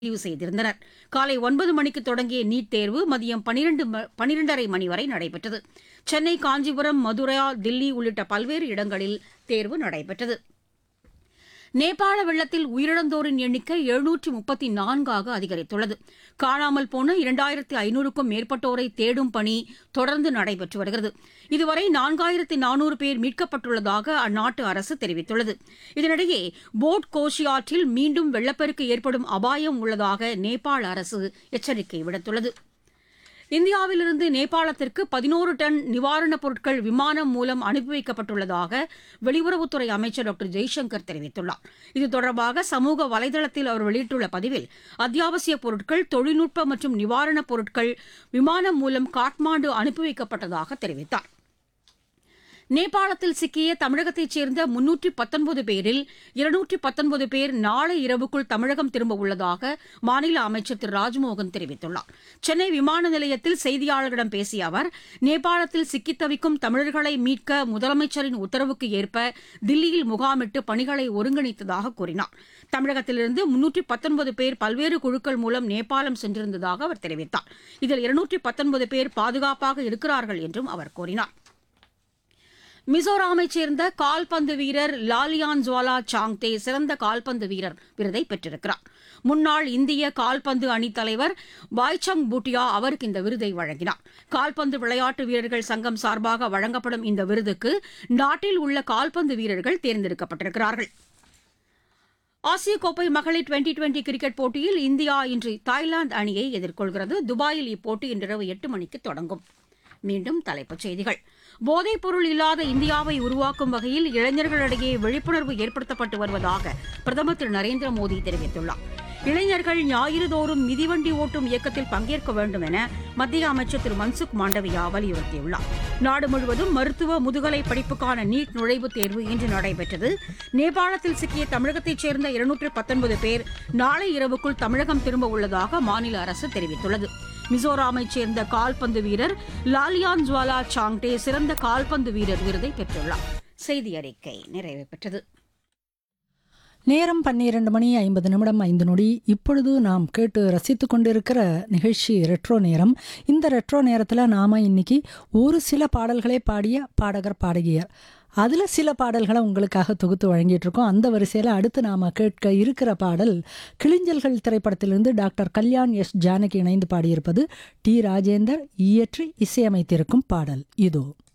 முடிவு செய்திருந்தனர் காலை ஒன்பது மணிக்கு தொடங்கிய நீட் தேர்வு மதியம் பனிரெண்டு பனிரெண்டரை மணி வரை நடைபெற்றது சென்னை காஞ்சிபுரம் மதுரா தில்லி உள்ளிட்ட பல்வேறு இடங்களில் தேர்வு நடைபெற்றது நேபாள வெள்ளத்தில் உயிரிழந்தோரின் எண்ணிக்கை எழுநூற்றி முப்பத்தி நான்காக அதிகரித்துள்ளது காணாமல் போன இரண்டாயிரத்தி ஐநூறுக்கும் மேற்பட்டோரை தேடும் பணி தொடர்ந்து நடைபெற்று வருகிறது இதுவரை நான்காயிரத்தி நானூறு பேர் மீட்கப்பட்டுள்ளதாக அந்நாட்டு அரசு தெரிவித்துள்ளது இதனிடையே போட் கோஷி ஆற்றில் மீண்டும் வெள்ளப்பெருக்கு ஏற்படும் அபாயம் உள்ளதாக நேபாள அரசு எச்சரிக்கை விடுத்துள்ளது இந்தியாவிலிருந்து நேபாளத்திற்கு பதினோரு டன் நிவாரணப் பொருட்கள் விமானம் மூலம் அனுப்பி வைக்கப்பட்டுள்ளதாக வெளியுறவுத்துறை அமைச்சர் டாக்டர் ஜெய்சங்கர் தெரிவித்துள்ளார் இது தொடர்பாக சமூக வலைதளத்தில் அவர் வெளியிட்டுள்ள பதிவில் அத்தியாவசியப் பொருட்கள் தொழில்நுட்ப மற்றும் நிவாரணப் பொருட்கள் விமானம் மூலம் காட்மாண்டு அனுப்பி வைக்கப்பட்டதாக தெரிவித்தார் நேபாளத்தில் சிக்கிய தமிழகத்தைச் சேர்ந்த முன்னூற்றி பத்தொன்பது பேரில் இருநூற்றி பத்தொன்பது பேர் நாளை இரவுக்குள் தமிழகம் திரும்ப உள்ளதாக மாநில அமைச்சர் திரு ராஜ்மோகன் தெரிவித்துள்ளார் சென்னை விமான நிலையத்தில் செய்தியாளர்களிடம் பேசிய அவர் நேபாளத்தில் சிக்கித் தவிக்கும் தமிழர்களை மீட்க முதலமைச்சரின் உத்தரவுக்கு ஏற்ப தில்லியில் முகாமிட்டு பணிகளை ஒருங்கிணைத்ததாக கூறினார் தமிழகத்திலிருந்து முன்னூற்றி பத்தொன்பது பேர் பல்வேறு குழுக்கள் மூலம் நேபாளம் சென்றிருந்ததாக அவர் தெரிவித்தார் இதில் இருநூற்றி பத்தொன்பது பேர் பாதுகாப்பாக இருக்கிறார்கள் என்றும் அவர் கூறினார் மிசோராமைச் சேர்ந்த கால்பந்து வீரர் லாலியான் ஜுவாலா சாங்தே சிறந்த கால்பந்து வீரர் விருதை பெற்றிருக்கிறார் முன்னாள் இந்திய கால்பந்து அணித் தலைவர் பாய்சங் பூட்டியா அவருக்கு இந்த விருதை வழங்கினார் கால்பந்து விளையாட்டு வீரர்கள் சங்கம் சார்பாக வழங்கப்படும் இந்த விருதுக்கு நாட்டில் உள்ள கால்பந்து வீரர்கள் தேர்ந்தெடுக்கப்பட்டிருக்கிறார்கள் ஆசிய கோப்பை மகளிர் டுவெண்டி டுவெண்டி கிரிக்கெட் போட்டியில் இந்தியா இன்று தாய்லாந்து அணியை எதிர்கொள்கிறது துபாயில் இப்போட்டி இன்றிரவு எட்டு மணிக்கு தொடங்கும் மீண்டும் தலைப்புச் செய்திகள் போதைப் பொருள் இல்லாத இந்தியாவை உருவாக்கும் வகையில் இளைஞர்களிடையே விழிப்புணர்வு ஏற்படுத்தப்பட்டு வருவதாக பிரதமர் திரு நரேந்திர மோடி தெரிவித்துள்ளார் இளைஞர்கள் ஞாயிறுதோறும் மிதிவண்டி ஓட்டும் இயக்கத்தில் பங்கேற்க வேண்டும் என மத்திய அமைச்சர் திரு மன்சுக் மாண்டவியா வலியுறுத்தியுள்ளார் நாடு முழுவதும் மருத்துவ முதுகலை படிப்புக்கான நீட் நுழைவுத் தேர்வு இன்று நடைபெற்றது நேபாளத்தில் சிக்கிய தமிழகத்தைச் சேர்ந்த இருநூற்று பத்தொன்பது பேர் நாளை இரவுக்குள் தமிழகம் திரும்ப உள்ளதாக மாநில அரசு தெரிவித்துள்ளது மிசோராமைச் சேர்ந்த கால்பந்து வீரர் லாலியான் ஜுவாலா சாங்டே சிறந்த கால்பந்து வீரர் விருதை பெற்றுள்ளார் செய்தி அறிக்கை நிறைவு பெற்றது நேரம் பன்னிரண்டு மணி ஐம்பது நிமிடம் ஐந்து நொடி இப்பொழுது நாம் கேட்டு ரசித்து கொண்டிருக்கிற நிகழ்ச்சி ரெட்ரோ நேரம் இந்த ரெட்ரோ நேரத்தில் நாம் இன்னைக்கு ஒரு சில பாடல்களே பாடிய பாடகர் பாடகியர் அதில் சில பாடல்களை உங்களுக்காக தொகுத்து வழங்கிட்டு இருக்கோம் அந்த வரிசையில் அடுத்து நாம் கேட்க இருக்கிற பாடல் கிளிஞ்சல்கள் திரைப்படத்திலிருந்து டாக்டர் கல்யாண் எஸ் ஜானகி இணைந்து பாடியிருப்பது டி ராஜேந்தர் இயற்றி இசையமைத்திருக்கும் பாடல் இதோ